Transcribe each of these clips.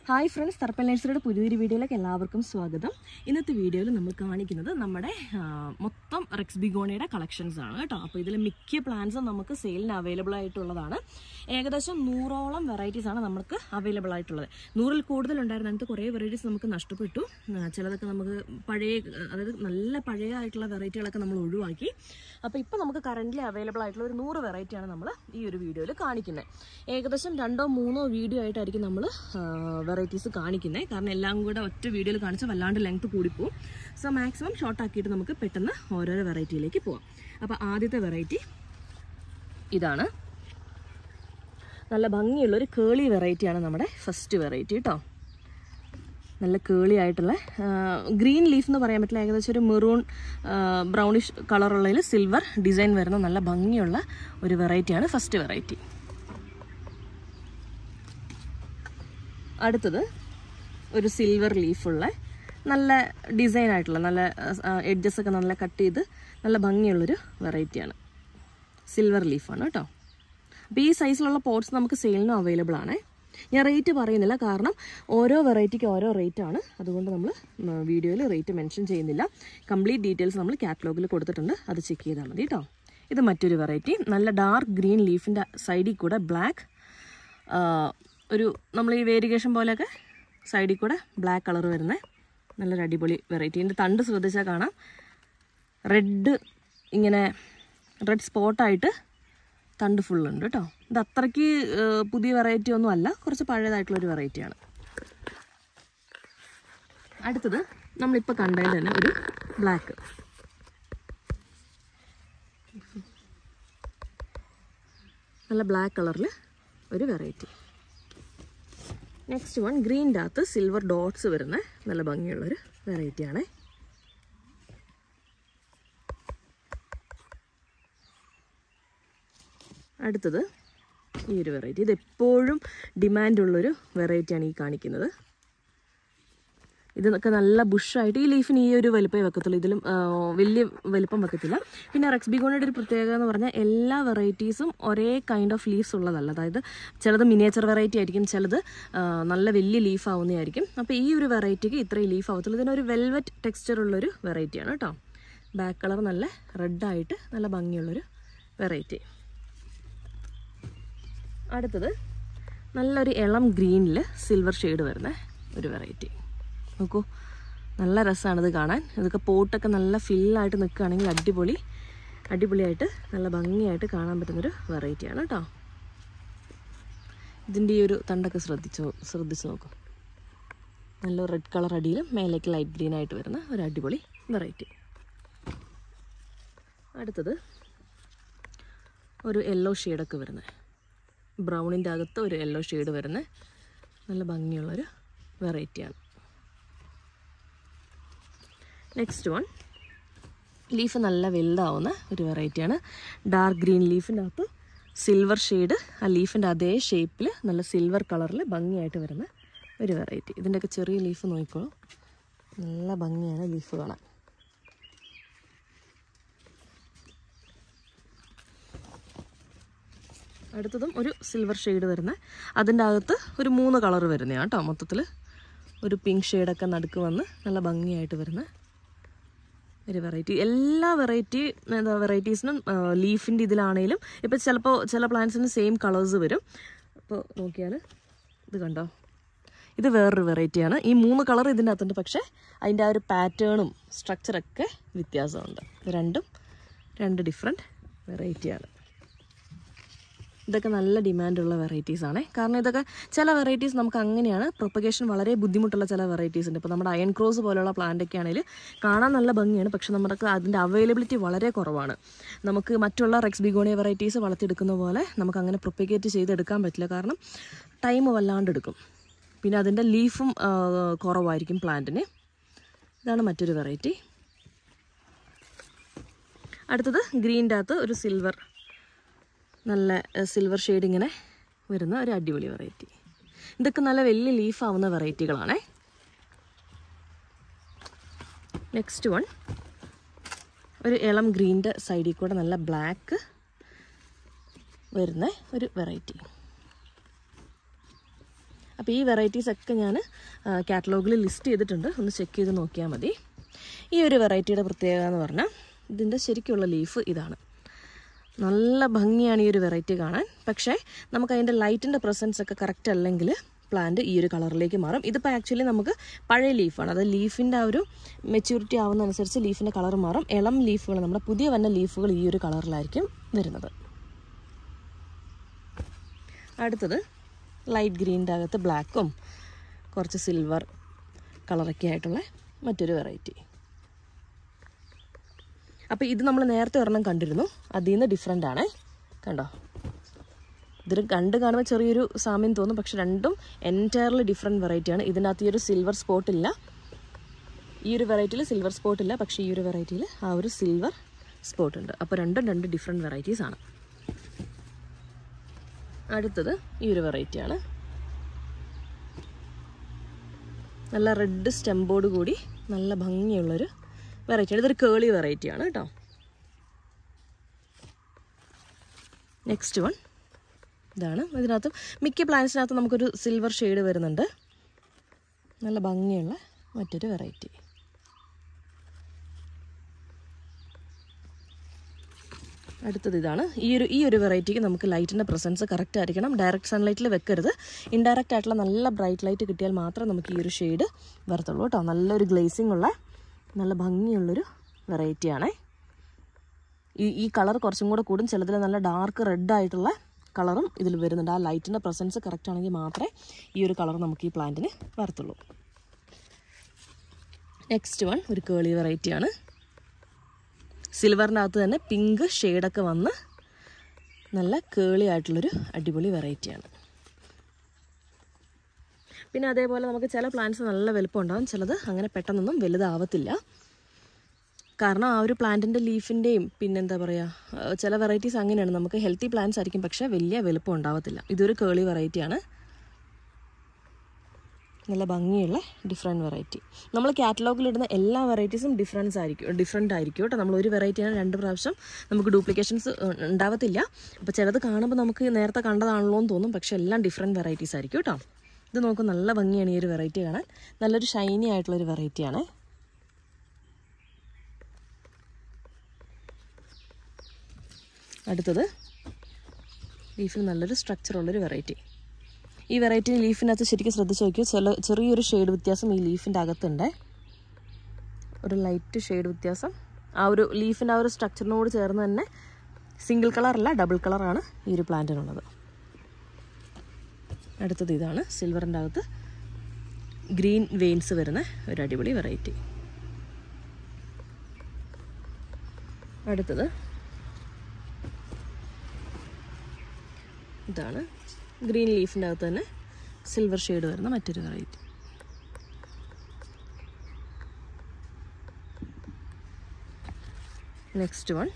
hi friends തർപ്പൽ നഴ്സറിയുടെ പുതിയൊരു വീഡിയോയിലേക്ക് എല്ലാവർക്കും സ്വാഗതം ഇന്നത്തെ വീഡിയോയിൽ നമ്മൾ കാണിക്കുന്നത് നമ്മുടെ ആ, മൊത്തം റെക്സ് ബിഗോണിയുടെ കളക്ഷൻസ് ആണ് കേട്ടോ അപ്പോൾ ഇതിൽ മിക്ക പ്ലാന്റ്സും നമുക്ക് സെയിലിന് അവൈലബിൾ ആയിട്ടുള്ളതാണ് ഏകദേശം നൂറോളം വെറൈറ്റീസ് ആണ് നമുക്ക് അവൈലബിൾ ആയിട്ടുള്ളത് നൂറിൽ കൂടുതൽ ഉണ്ടായിരുന്ന അതിനകത്ത് കുറേ വെറൈറ്റീസ് നമുക്ക് നഷ്ടപ്പെട്ടു ആ, ചിലതൊക്കെ നമുക്ക് പഴയ അതായത് നല്ല പഴയ ആയിട്ടുള്ള വെറൈറ്റികളൊക്കെ നമ്മൾ ഒഴിവാക്കി അപ്പോൾ ഇപ്പോൾ നമുക്ക് കറൻ്റ്ലി അവൈലബിൾ ആയിട്ടുള്ള ഒരു നൂറ് വെറൈറ്റിയാണ് നമ്മൾ ഈ ഒരു വീഡിയോയിൽ കാണിക്കുന്നത് ഏകദേശം രണ്ടോ മൂന്നോ വീഡിയോ ആയിട്ടായിരിക്കും നമ്മൾ വെറൈറ്റീസ് കാണിക്കുന്നത് കാരണം എല്ലാം കൂടെ ഒറ്റ വീഡിയോയിൽ കാണിച്ചാൽ വല്ലാണ്ട് ലെങ്ത് കൂടിപ്പോവും സോ മാക്സിമം ഷോർട്ട് ആക്കിയിട്ട് നമുക്ക് പെട്ടെന്ന് ഓരോരോ വെറൈറ്റിയിലേക്ക് പോവാം അപ്പോൾ ആദ്യത്തെ വെറൈറ്റി ഇതാണ് നല്ല ഭംഗിയുള്ളൊരു കേളി വെറൈറ്റിയാണ് നമ്മുടെ ഫസ്റ്റ് വെറൈറ്റി കേട്ടോ നല്ല കേളി ആയിട്ടുള്ള ഗ്രീൻ ലീഫ് എന്ന് പറയാൻ പറ്റില്ല ഏകദേശം ഒരു മെറൂൺ ബ്രൗണിഷ് കളറുള്ളതിൽ സിൽവർ ഡിസൈൻ വരുന്ന നല്ല ഭംഗിയുള്ള ഒരു വെറൈറ്റിയാണ് ഫസ്റ്റ് വെറൈറ്റി അടുത്തത് ഒരു സിൽവർ ലീഫുള്ള നല്ല ഡിസൈൻ ആയിട്ടുള്ള നല്ല എഡ്ജസ് ഒക്കെ നല്ല കട്ട് ചെയ്ത് നല്ല ഭംഗിയുള്ളൊരു വെറൈറ്റിയാണ് സിൽവർ ലീഫാണ് കേട്ടോ അപ്പോൾ ഈ സൈസിലുള്ള പോട്ട്സ് നമുക്ക് സെയിലിനും അവൈലബിൾ ആണ് ഞാൻ റേറ്റ് പറയുന്നില്ല കാരണം ഓരോ വെറൈറ്റിക്ക് ഓരോ റേറ്റ് ആണ് അതുകൊണ്ട് നമ്മൾ വീഡിയോയിൽ റേറ്റ് മെൻഷൻ ചെയ്യുന്നില്ല കംപ്ലീറ്റ് ഡീറ്റെയിൽസ് നമ്മൾ കാറ്റലോഗിൽ കൊടുത്തിട്ടുണ്ട് അത് ചെക്ക് ചെയ്താൽ മതി കേട്ടോ ഇത് മറ്റൊരു വെറൈറ്റി നല്ല ഡാർക്ക് ഗ്രീൻ ലീഫിൻ്റെ സൈഡിൽ കൂടെ ബ്ലാക്ക് ഒരു നമ്മൾ ഈ വേരിഗേഷൻ പോലെയൊക്കെ സൈഡിൽ കൂടെ ബ്ലാക്ക് കളർ വരുന്ന നല്ലൊരു അടിപൊളി വെറൈറ്റി ഇതിൻ്റെ തണ്ട് ശ്രദ്ധിച്ചാൽ കാണാം റെഡ് ഇങ്ങനെ റെഡ് സ്പോട്ടായിട്ട് തണ്ട് ഫുൾ ഉണ്ട് കേട്ടോ ഇത് അത്രയ്ക്ക് ഏഹ്, പുതിയ വെറൈറ്റി ഒന്നും അല്ല കുറച്ച് പഴയതായിട്ടുള്ളൊരു വെറൈറ്റിയാണ് അടുത്തത് നമ്മളിപ്പോൾ കണ്ടതിൽ തന്നെ ഒരു ബ്ലാക്ക് നല്ല ബ്ലാക്ക് കളറിൽ ഒരു വെറൈറ്റി നെക്സ്റ്റ് വൺ ഗ്രീൻ്റെ അകത്ത് സിൽവർ ഡോട്ട്സ് വരുന്ന നല്ല ഭംഗിയുള്ളൊരു വെറൈറ്റിയാണ് അടുത്തത് ഈ ഒരു വെറൈറ്റി ഇത് എപ്പോഴും ഡിമാൻഡുള്ളൊരു വെറൈറ്റിയാണ് ഈ കാണിക്കുന്നത് ഇതൊക്കെ നല്ല ബുഷായിട്ട് ഈ ലീഫിന് ഈ ഒരു വലിപ്പമേ വെക്കത്തുള്ളൂ ഇതിലും ആ, വലിയ വലിപ്പം വെക്കത്തില്ല പിന്നെ റെക്സ് ബിഗോണിയുടെ ഒരു പ്രത്യേകത എന്ന് പറഞ്ഞാൽ എല്ലാ വെറൈറ്റീസും ഒരേ കൈൻഡ് ഓഫ് ലീവ്സ് ഉള്ളതല്ല അതായത് ചിലത് മിനിയേച്ചർ വെറൈറ്റി ആയിരിക്കും ചിലത് ആ, നല്ല വലിയ ലീഫ് ആവുന്നതായിരിക്കും അപ്പോൾ ഈ ഒരു വെറൈറ്റിക്ക് ഇത്രയും ലീഫ് ആവത്തുള്ളൂ ഇതിനൊരു വെൽവെറ്റ് ടെക്സ്ചർ ഉള്ളൊരു വെറൈറ്റിയാണ് കേട്ടോ ബാക്ക് കളർ നല്ല റെഡായിട്ട് നല്ല ഭംഗിയുള്ളൊരു വെറൈറ്റി അടുത്തത് നല്ലൊരു ഇളം ഗ്രീനിൽ സിൽവർ ഷെയ്ഡ് വരുന്ന ഒരു വെറൈറ്റി നോക്കൂ നല്ല രസമാണ് ഇത് കാണാൻ ഇതൊക്കെ പോട്ടൊക്കെ നല്ല ഫില്ലായിട്ട് നിൽക്കുകയാണെങ്കിൽ അടിപൊളി അടിപൊളിയായിട്ട് നല്ല ഭംഗിയായിട്ട് കാണാൻ പറ്റുന്നൊരു വെറൈറ്റിയാണ് കേട്ടോ ഇതിൻ്റെ ഈ ഒരു തണ്ടൊക്കെ ശ്രദ്ധിച്ചു ശ്രദ്ധിച്ച് നോക്കും നല്ല റെഡ് കളർ അടിയിലും മേലേക്ക് ലൈറ്റ് ഗ്രീൻ ആയിട്ട് വരുന്ന ഒരു അടിപൊളി വെറൈറ്റി അടുത്തത് ഒരു യെല്ലോ ഷെയ്ഡൊക്കെ വരുന്നത് ബ്രൗണിൻ്റെ അകത്ത് ഒരു യെല്ലോ ഷെയ്ഡ് വരുന്ന നല്ല ഭംഗിയുള്ളൊരു വെറൈറ്റിയാണ് നെക്സ്റ്റ് വൺ ലീഫ് നല്ല വലുതാവുന്ന ഒരു വെറൈറ്റിയാണ് ഡാർക്ക് ഗ്രീൻ ലീഫിൻ്റെ അകത്ത് സിൽവർ ഷെയ്ഡ് ആ ലീഫിൻ്റെ അതേ ഷേപ്പിൽ നല്ല സിൽവർ കളറിൽ ഭംഗിയായിട്ട് വരുന്ന ഒരു വെറൈറ്റി ഇതിൻ്റെയൊക്കെ ചെറിയ ലീഫ് നോക്കിക്കോളൂ നല്ല ഭംഗിയാണ് ലീഫ് കാണാൻ അടുത്തതും ഒരു സിൽവർ ഷെയ്ഡ് വരുന്ന അതിൻ്റെ അകത്ത് ഒരു മൂന്ന് കളർ വരുന്നതാണ് കേട്ടോ മൊത്തത്തിൽ ഒരു പിങ്ക് ഷെയ്ഡൊക്കെ നടുക്ക് വന്ന് നല്ല ഭംഗിയായിട്ട് വരുന്ന ഒരു വെറൈറ്റി എല്ലാ വെറൈറ്റി എന്താ വെറൈറ്റീസിനും ലീഫിൻ്റെ ഇതിലാണേലും ഇപ്പോൾ ചിലപ്പോൾ ചില പ്ലാന്റ്സിന് സെയിം കളേഴ്സ് വരും അപ്പോൾ നോക്കിയാൽ ഇത് കണ്ടോ ഇത് വേറൊരു വെറൈറ്റിയാണ് ഈ മൂന്ന് കളർ ഇതിൻ്റെ അകത്തുണ്ട് പക്ഷേ അതിൻ്റെ ആ ഒരു പാറ്റേണും സ്ട്രക്ചറൊക്കെ വ്യത്യാസമുണ്ട് ഇത് രണ്ടും രണ്ട് ഡിഫറെൻറ്റ് വെറൈറ്റിയാണ് ഇതൊക്കെ നല്ല ഡിമാൻഡുള്ള വെറൈറ്റീസ് ആണ് കാരണം ഇതൊക്കെ ചില വെറൈറ്റീസ് നമുക്ക് അങ്ങനെയാണ് പ്രൊപ്പഗേഷൻ വളരെ ബുദ്ധിമുട്ടുള്ള ചില വെറൈറ്റീസ് ഉണ്ട് ഇപ്പോൾ നമ്മുടെ അയൺ ക്രോസ് പോലുള്ള പ്ലാന്റ് ഒക്കെ ആണെങ്കിൽ കാണാൻ നല്ല ഭംഗിയാണ് പക്ഷെ നമുക്ക് അതിൻ്റെ അവൈലബിലിറ്റി വളരെ കുറവാണ് നമുക്ക് മറ്റുള്ള റെക്സ് ബിഗോണിയ വെറൈറ്റീസ് വളർത്തിയെടുക്കുന്ന പോലെ നമുക്ക് അങ്ങനെ പ്രൊപ്പഗേറ്റ് ചെയ്തെടുക്കാൻ പറ്റില്ല കാരണം ടൈം വല്ലാണ്ട് എടുക്കും പിന്നെ അതിൻ്റെ ലീഫും ആ, കുറവായിരിക്കും പ്ലാന്റിന് ഇതാണ് മറ്റൊരു വെറൈറ്റി അടുത്തത് ഗ്രീൻ്റെ അകത്ത് ഒരു സിൽവർ നല്ല സിൽവർ ഷെയ്ഡ് ഇങ്ങനെ വരുന്ന ഒരു അടിപൊളി വെറൈറ്റി ഇതൊക്കെ നല്ല വലിയ ലീഫ് ആവുന്ന വെറൈറ്റികളാണേ നെക്സ്റ്റ് വൺ ഒരു ഇളം ഗ്രീൻ്റെ സൈഡിൽ കൂടെ നല്ല ബ്ലാക്ക് വരുന്ന ഒരു വെറൈറ്റി അപ്പോൾ ഈ വെറൈറ്റീസ് ഒക്കെ ഞാൻ കാറ്റലോഗിൽ ലിസ്റ്റ് ചെയ്തിട്ടുണ്ട് ഒന്ന് ചെക്ക് ചെയ്ത് നോക്കിയാൽ മതി ഈ ഒരു വെറൈറ്റിയുടെ പ്രത്യേകത എന്ന് പറഞ്ഞാൽ ഇതിൻ്റെ ശരിക്കുള്ള ലീഫ് ഇതാണ് നല്ല ഭംഗിയാണ് ഈ ഒരു വെറൈറ്റി കാണാൻ പക്ഷേ നമുക്ക് അതിൻ്റെ ലൈറ്റിൻ്റെ പ്രസൻസ് ഒക്കെ കറക്റ്റ് അല്ലെങ്കിൽ പ്ലാന്റ് ഈ ഒരു കളറിലേക്ക് മാറും ഇതിപ്പോൾ ആക്ച്വലി നമുക്ക് പഴയ ലീഫാണ് അത് ലീഫിൻ്റെ ആ ഒരു മെച്യൂരിറ്റി ആവുന്നതനുസരിച്ച് ലീഫിൻ്റെ കളർ മാറും ഇളം ലീഫുകൾ നമ്മുടെ പുതിയ വന്ന ലീഫുകൾ ഈ ഒരു കളറിലായിരിക്കും വരുന്നത് അടുത്തത് ലൈറ്റ് ഗ്രീൻ്റെ അകത്ത് ബ്ലാക്കും കുറച്ച് സിൽവർ കളറൊക്കെ ആയിട്ടുള്ള മറ്റൊരു വെറൈറ്റി അപ്പോൾ ഇത് നമ്മൾ നേരത്തെ ഒരെണ്ണം കണ്ടിരുന്നു അതിൽ നിന്ന് ഡിഫറെൻ്റ് ആണ് കണ്ടോ ഇതിൽ കണ്ട് കാണുമ്പോൾ ചെറിയൊരു സാമ്യം തോന്നും പക്ഷെ രണ്ടും എൻറ്റയർലി ഡിഫറെൻറ്റ് വെറൈറ്റിയാണ് ഇതിനകത്ത് ഈ ഒരു സിൽവർ സ്പോട്ട് ഇല്ല ഈ ഒരു വെറൈറ്റിയിൽ സിൽവർ സ്പോട്ട് ഇല്ല പക്ഷേ ഈ ഒരു വെറൈറ്റിയിൽ ആ ഒരു സിൽവർ സ്പോട്ട് ഉണ്ട് അപ്പോൾ രണ്ടും രണ്ട് ഡിഫറെൻറ്റ് വെറൈറ്റീസ് ആണ് അടുത്തത് ഈ ഒരു വെറൈറ്റിയാണ് നല്ല റെഡ് സ്റ്റെമ്പോട് കൂടി നല്ല ഭംഗിയുള്ളൊരു വെറൈറ്റിയാണ് ഇതൊരു കേളി വെറൈറ്റിയാണ് കേട്ടോ നെക്സ്റ്റ് വൺ ഇതാണ് ഇതിനകത്ത് മിക്ക പ്ലാന്റ്സിനകത്ത് നമുക്കൊരു സിൽവർ ഷെയ്ഡ് വരുന്നുണ്ട് നല്ല ഭംഗിയുള്ള മറ്റൊരു വെറൈറ്റി അടുത്തത് ഇതാണ് ഈ ഒരു ഈ ഒരു വെറൈറ്റിക്ക് നമുക്ക് ലൈറ്റിൻ്റെ പ്രസൻസ് കറക്റ്റ് ആയിരിക്കണം ഡയറക്റ്റ് സൺലൈറ്റിൽ വെക്കരുത് ഇൻഡയറക്റ്റ് ആയിട്ടുള്ള നല്ല ബ്രൈറ്റ് ലൈറ്റ് കിട്ടിയാൽ മാത്രമേ നമുക്ക് ഈ ഒരു ഷെയ്ഡ് വരത്തുള്ളൂ കേട്ടോ നല്ലൊരു ഗ്ലേസിംഗ് ഉള്ള നല്ല ഭംഗിയുള്ളൊരു വെറൈറ്റിയാണേ ഈ ഈ കളർ കുറച്ചും കൂടെ കൂടും ചിലതിൽ നല്ല ഡാർക്ക് റെഡ് ആയിട്ടുള്ള കളറും ഇതിൽ വരുന്നുണ്ട് ആ ലൈറ്റിൻ്റെ പ്രസൻസ് കറക്റ്റ് ആണെങ്കിൽ മാത്രമേ ഈ ഒരു കളർ നമുക്ക് ഈ പ്ലാന്റിന് വരത്തുള്ളൂ നെക്സ്റ്റ് വൺ ഒരു കേളി വെറൈറ്റിയാണ് സിൽവറിൻ്റെ അകത്ത് തന്നെ പിങ്ക് ഷെയ്ഡൊക്കെ വന്ന് നല്ല കേളി ആയിട്ടുള്ളൊരു അടിപൊളി വെറൈറ്റിയാണ് പിന്നെ അതേപോലെ നമുക്ക് ചില പ്ലാന്റ്സ് നല്ല വലുപ്പം ഉണ്ടാകും ചിലത് അങ്ങനെ പെട്ടെന്നൊന്നും വലുതാവത്തില്ല കാരണം ആ ഒരു പ്ലാന്റിൻ്റെ ലീഫിൻ്റെയും പിന്നെന്താ പറയുക ചില വെറൈറ്റീസ് അങ്ങനെയാണ് നമുക്ക് ഹെൽത്തി പ്ലാന്റ്സ് ആയിരിക്കും പക്ഷേ വലിയ വലുപ്പം ഉണ്ടാവത്തില്ല ഇതൊരു കേളി വെറൈറ്റിയാണ് നല്ല ഭംഗിയുള്ള ഡിഫറെൻറ്റ് വെറൈറ്റി നമ്മൾ കാറ്റലോഗിലിടുന്ന എല്ലാ വെറൈറ്റീസും ഡിഫറൻസ് ആയിരിക്കും ഡിഫറെൻ്റ് ആയിരിക്കും കേട്ടോ നമ്മൾ ഒരു വെറൈറ്റിയാണ് രണ്ട് പ്രാവശ്യം നമുക്ക് ഡ്യൂപ്ലിക്കേഷൻസ് ഉണ്ടാവത്തില്ല അപ്പോൾ ചിലത് കാണുമ്പോൾ നമുക്ക് നേരത്തെ കണ്ടതാണല്ലോ എന്ന് തോന്നും പക്ഷേ എല്ലാം ഡിഫറെൻറ്റ് വെറൈറ്റീസ് ആയിരിക്കും കേട്ടോ ഇത് നമുക്ക് നല്ല ഭംഗിയാണ് ഈ ഒരു വെറൈറ്റി കാണാൻ നല്ലൊരു ഷൈനി ആയിട്ടുള്ളൊരു വെറൈറ്റിയാണ് അടുത്തത് ലീഫിന് നല്ലൊരു സ്ട്രക്ചറുള്ളൊരു വെറൈറ്റി ഈ വെറൈറ്റി ലീഫിനകത്ത് ശരിക്കും ശ്രദ്ധിച്ച് നോക്കിയോ ചില ചെറിയൊരു ഷെയ്ഡ് വ്യത്യാസം ഈ ലീഫിൻ്റെ അകത്തുണ്ട് ഒരു ലൈറ്റ് ഷെയ്ഡ് വ്യത്യാസം ആ ഒരു ലീഫിൻ്റെ ആ ഒരു സ്ട്രക്ചറിനോട് ചേർന്ന് തന്നെ സിംഗിൾ കളറല്ല ഡബിൾ കളറാണ് ഈ ഒരു പ്ലാന്റിനുള്ളത് അടുത്തത് ഇതാണ് സിൽവറിൻ്റെ അകത്ത് ഗ്രീൻ വെയിൻസ് വരുന്ന ഒരു അടിപൊളി വെറൈറ്റി അടുത്തത് ഇതാണ് ഗ്രീൻ ലീഫിൻ്റെ അകത്ത് തന്നെ സിൽവർ ഷെയ്ഡ് വരുന്ന മറ്റൊരു വെറൈറ്റി നെക്സ്റ്റ് വൺ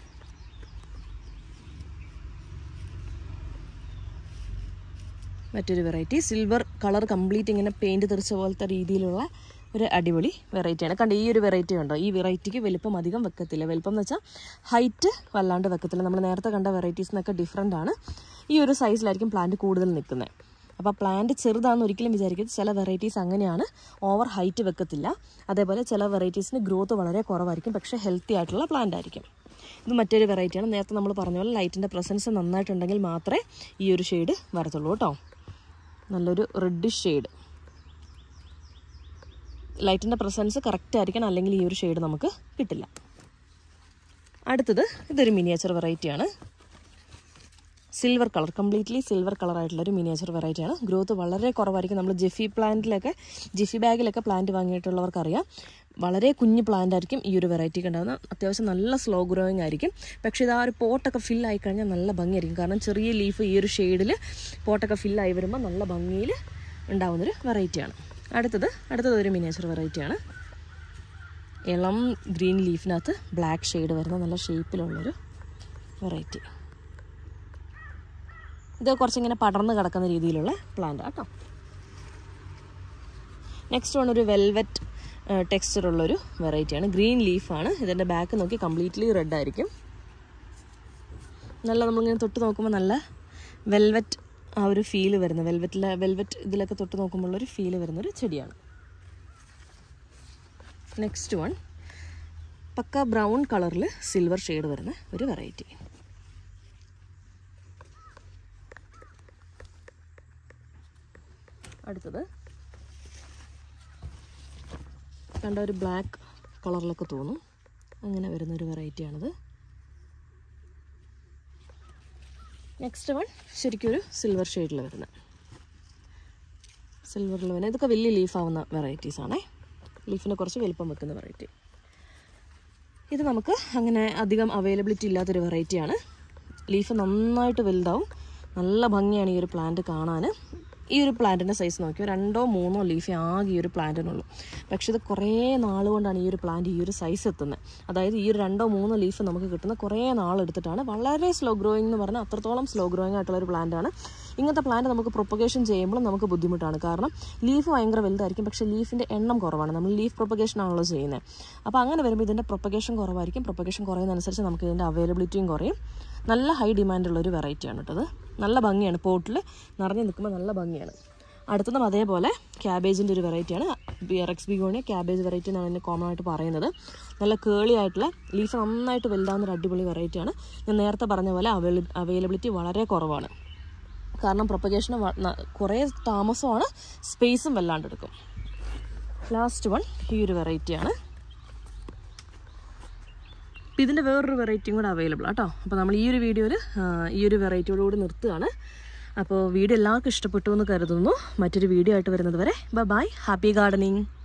മറ്റൊരു വെറൈറ്റി സിൽവർ കളർ കംപ്ലീറ്റ് ഇങ്ങനെ പെയിൻറ് തെറിച്ച പോലത്തെ രീതിയിലുള്ള ഒരു അടിപൊളി വെറൈറ്റിയാണ് കണ്ട ഈ ഒരു വെറൈറ്റി ഉണ്ടോ ഈ വെറൈറ്റിക്ക് വലുപ്പം അധികം വെക്കത്തില്ല വലുപ്പം എന്ന് വെച്ചാൽ ഹൈറ്റ് വല്ലാണ്ട് വെക്കത്തില്ല നമ്മൾ നേരത്തെ കണ്ട വെറൈറ്റീസിനൊക്കെ ഡിഫറെൻ്റ് ആണ് ഈ ഒരു സൈസിലായിരിക്കും പ്ലാന്റ് കൂടുതൽ നിൽക്കുന്നത് അപ്പോൾ പ്ലാന്റ് ചെറുതാണെന്ന് ഒരിക്കലും വിചാരിക്കരുത് ചില വെറൈറ്റീസ് അങ്ങനെയാണ് ഓവർ ഹൈറ്റ് വെക്കത്തില്ല അതേപോലെ ചില വെറൈറ്റീസിന് ഗ്രോത്ത് വളരെ കുറവായിരിക്കും പക്ഷേ ഹെൽത്തി ആയിട്ടുള്ള പ്ലാന്റ് ആയിരിക്കും ഇത് മറ്റൊരു വെറൈറ്റിയാണ് നേരത്തെ നമ്മൾ പറഞ്ഞ പോലെ ലൈറ്റിൻ്റെ പ്രസൻസ് നന്നായിട്ടുണ്ടെങ്കിൽ മാത്രമേ ഈ ഒരു ഷെയ്ഡ് വരത്തുള്ളൂ കേട്ടോ നല്ലൊരു റെഡിഷ് ഷെയ്ഡ് ലൈറ്റിൻ്റെ പ്രസൻസ് കറക്റ്റ് ആയിരിക്കണം അല്ലെങ്കിൽ ഈ ഒരു ഷെയ്ഡ് നമുക്ക് കിട്ടില്ല അടുത്തത് ഇതൊരു മിനിയേച്ചർ വെറൈറ്റിയാണ് silver colour completely silver colour ആയിട്ടുള്ള ഒരു മിനിയേച്ചർ വെറൈറ്റിയാണ് ഗ്രോത്ത് വളരെ കുറവായിരിക്കും നമ്മൾ ജിഫി പ്ലാന്റിലൊക്കെ ജിഫി ബാഗിലൊക്കെ പ്ലാന്റ് വാങ്ങിയിട്ടുള്ളവർക്കറിയാം വളരെ കുഞ്ഞ് പ്ലാന്റ് ആയിരിക്കും ഈ ഒരു വെറൈറ്റിക്ക് ഉണ്ടാകുന്നത് അത്യാവശ്യം നല്ല സ്ലോ ഗ്രോയിങ് ആയിരിക്കും പക്ഷേ ഇത് ആ ഒരു പോട്ടൊക്കെ ഫിൽ ആയി കഴിഞ്ഞാൽ നല്ല ഭംഗിയായിരിക്കും കാരണം ചെറിയ ലീഫ് ഈ ഒരു ഷെയ്ഡിൽ പോട്ടൊക്കെ ഫില്ലായി വരുമ്പോൾ നല്ല ഭംഗിയിൽ ഉണ്ടാകുന്നൊരു വെറൈറ്റിയാണ് അടുത്തത് അടുത്തത് ഒരു മിനിയേച്ചർ വെറൈറ്റിയാണ് ഇളം ഗ്രീൻ ലീഫിനകത്ത് ബ്ലാക്ക് ഷെയ്ഡ് വരുന്ന നല്ല ഷേപ്പിലുള്ളൊരു വെറൈറ്റി ഇത് കുറച്ചിങ്ങനെ പടർന്ന് കിടക്കുന്ന രീതിയിലുള്ള പ്ലാന്റ് കേട്ടോ നെക്സ്റ്റ് വൺ ഒരു വെൽവെറ്റ് ടെക്സ്ചർ ഉള്ളൊരു വെറൈറ്റിയാണ് ഗ്രീൻ ലീഫാണ് ഇതിൻ്റെ ബാക്ക് നോക്കി കംപ്ലീറ്റ്ലി റെഡ് ആയിരിക്കും നല്ല നമ്മളിങ്ങനെ തൊട്ട് നോക്കുമ്പോൾ നല്ല വെൽവെറ്റ് ആ ഒരു ഫീല് വരുന്ന വെൽവെറ്റിലെ വെൽവെറ്റ് ഇതിലൊക്കെ തൊട്ട് നോക്കുമ്പോഴുള്ളൊരു ഫീല് വരുന്നൊരു ചെടിയാണ് നെക്സ്റ്റ് വൺ പക്ക ബ്രൗൺ കളറിൽ സിൽവർ ഷെയ്ഡ് വരുന്ന ഒരു വെറൈറ്റി അടുത്തത് കണ്ട ഒരു ബ്ലാക്ക് കളറിലൊക്കെ തോന്നും അങ്ങനെ വരുന്ന ഒരു വെറൈറ്റിയാണിത് നെക്സ്റ്റ് വൺ ശരിക്കും ഒരു സിൽവർ ഷെയ്ഡിൽ വരുന്ന സിൽവറിൽ വരുന്ന ഇതൊക്കെ വലിയ ലീഫാവുന്ന വെറൈറ്റീസ് ആണേ ലീഫിന് കുറച്ച് വലിപ്പം വെക്കുന്ന വെറൈറ്റി ഇത് നമുക്ക് അങ്ങനെ അധികം അവൈലബിലിറ്റി ഇല്ലാത്തൊരു വെറൈറ്റിയാണ് ലീഫ് നന്നായിട്ട് വലുതാവും നല്ല ഭംഗിയാണ് ഈ ഒരു പ്ലാന്റ് കാണാൻ ഈ ഒരു പ്ലാന്റിൻ്റെ സൈസ് നോക്കിയോ രണ്ടോ മൂന്നോ ലീഫേ ആകെ ഈ ഒരു പ്ലാന്റിനുള്ളൂ പക്ഷേ ഇത് കുറേ നാൾ കൊണ്ടാണ് ഈ ഒരു പ്ലാന്റ് ഈ ഒരു സൈസ് എത്തുന്നത് അതായത് ഈ ഒരു രണ്ടോ മൂന്നോ ലീഫ് നമുക്ക് കിട്ടുന്ന കുറേ നാളെടുത്തിട്ടാണ് വളരെ സ്ലോ ഗ്രോയിങ് എന്ന് പറഞ്ഞാൽ അത്രത്തോളം സ്ലോ ഗ്രോയിങ് ആയിട്ടുള്ള ഒരു പ്ലാന്റാണ് ഇങ്ങനത്തെ പ്ലാന്റ് നമുക്ക് പ്രൊപ്പഗേഷൻ ചെയ്യുമ്പോൾ നമുക്ക് ബുദ്ധിമുട്ടാണ് കാരണം ലീഫ് ഭയങ്കര വലുതായിരിക്കും പക്ഷേ ലീഫിൻ്റെ എണ്ണം കുറവാണ് നമ്മൾ ലീഫ് പ്രൊപ്പഗേഷൻ ആണല്ലോ ചെയ്യുന്നത് അപ്പോൾ അങ്ങനെ വരുമ്പോൾ ഇതിൻ്റെ പ്രൊപ്പഗേഷൻ കുറവായിരിക്കും പ്രൊപ്പഗേഷൻ കുറയുന്നതനുസരിച്ച് നമുക്ക് ഇതിൻ്റെ അവൈലബിലിറ്റിയും കുറയും നല്ല ഹൈ ഡിമാൻഡുള്ള ഒരു വെറൈറ്റിയാണ് കേട്ടത് നല്ല ഭംഗിയാണ് പോട്ടിൽ നിറഞ്ഞു നിൽക്കുമ്പോൾ നല്ല ഭംഗിയാണ് അടുത്തതും അതേപോലെ ക്യാബേജിൻ്റെ ഒരു വെറൈറ്റിയാണ് റെക്സ് ബിഗോണിയ ക്യാബേജ് വെറൈറ്റി എന്നാണ് ഇതിന് കോമൺ ആയിട്ട് പറയുന്നത് നല്ല കേളി ആയിട്ടുള്ള ലീഫ് നന്നായിട്ട് വലുതാവുന്ന ഒരു അടിപൊളി വെറൈറ്റിയാണ് ഞാൻ നേരത്തെ പറഞ്ഞ പോലെ അവൈല അവൈലബിലിറ്റി വളരെ കുറവാണ് കാരണം പ്രൊപ്പഗേഷൻ കുറേ താമസമാണ് സ്പേസും വല്ലാണ്ട് എടുക്കും ലാസ്റ്റ് വൺ ഈ ഒരു വെറൈറ്റിയാണ് അപ്പോൾ ഇതിൻ്റെ വേറൊരു വെറൈറ്റിയും കൂടെ അവൈലബിൾ ആട്ടോ അപ്പോൾ നമ്മൾ ഈ ഒരു വീഡിയോയിൽ ഈ ഒരു വെറൈറ്റിയോടുകൂടി നിർത്തുകയാണ് അപ്പോൾ വീഡിയോ എല്ലാവർക്കും ഇഷ്ടപ്പെട്ടു എന്ന് കരുതുന്നു മറ്റൊരു വീഡിയോ ആയിട്ട് വരുന്നത് വരെ ബൈ ഹാപ്പി ഗാർഡനിങ്